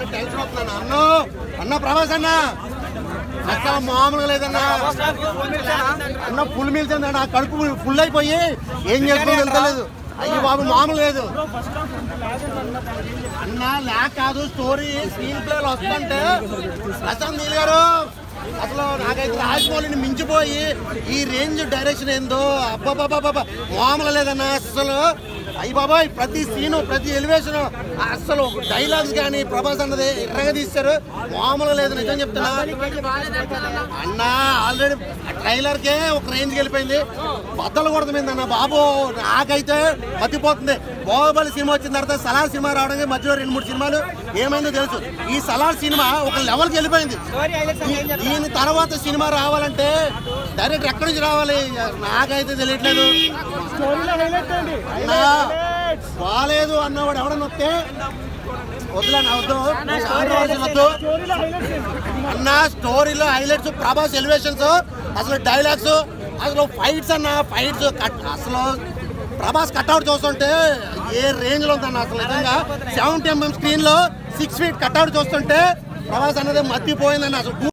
tension అవుతున్నాను అన్న అన్న ప్రభాస్ అన్న అసలు మామూలుగా లేదన్నా అన్న ఫుల్ మీల్స్ నా కడుపు ఫుల్ అయిపోయి ఏం చేస్తుందో తెలుస్తలేదు అయ్యి బాబు మామూలు లేదు అన్న లాక్ కాదు స్టోరీ స్క్రీన్ ప్లేలో వస్తుంటే ప్రశాంత్ నీల్ గారు అసలు నాకైతే రాజమౌళిని మించిపోయి ఈ రేంజ్ డైరెక్షన్ ఏందో అబ్బాబాబాబా మామూలు లేదన్న అసలు అయ్యి బాబాయ్ ప్రతి సీను ప్రతి ఎలివేషన్ అసలు డైలాగ్స్ కానీ ప్రభాస్ అన్నది ఎర్రగా తీస్తారు మామూలు లేదు నిజం చెప్తున్నా అన్న ఆల్రెడీ ట్రైలర్ కే ఒక రేంజ్ వెళ్ళిపోయింది బద్దలు కొడుతుంది అన్న బాబు నాకైతే మతిపోతుంది బాహుబలి సినిమా వచ్చిన తర్వాత సలార్ సినిమా రావడానికి మధ్యలో రెండు మూడు సినిమాలు ఏమైందో తెలుసు ఈ సలార్ సినిమా ఒక లెవెల్కి వెళ్ళిపోయింది దీ- దీని తర్వాత సినిమా రావాలంటే డైరెక్ట్ ఎక్కడి నుంచి రావాలి నాకైతే తెలియట్లేదు అన్నా, బాలేదు అన్నవాడు ఎవడన్నా వస్తే వద్దులే వద్దు కాంట్రవర్సీలు వద్దు అన్న స్టోరీలో హైలైట్స్ ప్రభాస్ ఎలివేషన్స్ అసలు డైలాగ్స్ అసలు ఫైట్స్ అన్న ఫైట్స్ అసలు ప్రభాస్ కట్అవుట్ చూస్తుంటే ఏ రేంజ్ లో ఉందన్న అసలు నిజంగా సెవెంటీ ఎంఎం స్క్రీన్ లో సిక్స్ ఫీట్ కట్అవుట్ చూస్తుంటే ప్రభాస్ అన్నది మర్చిపోయిందన్న అసలు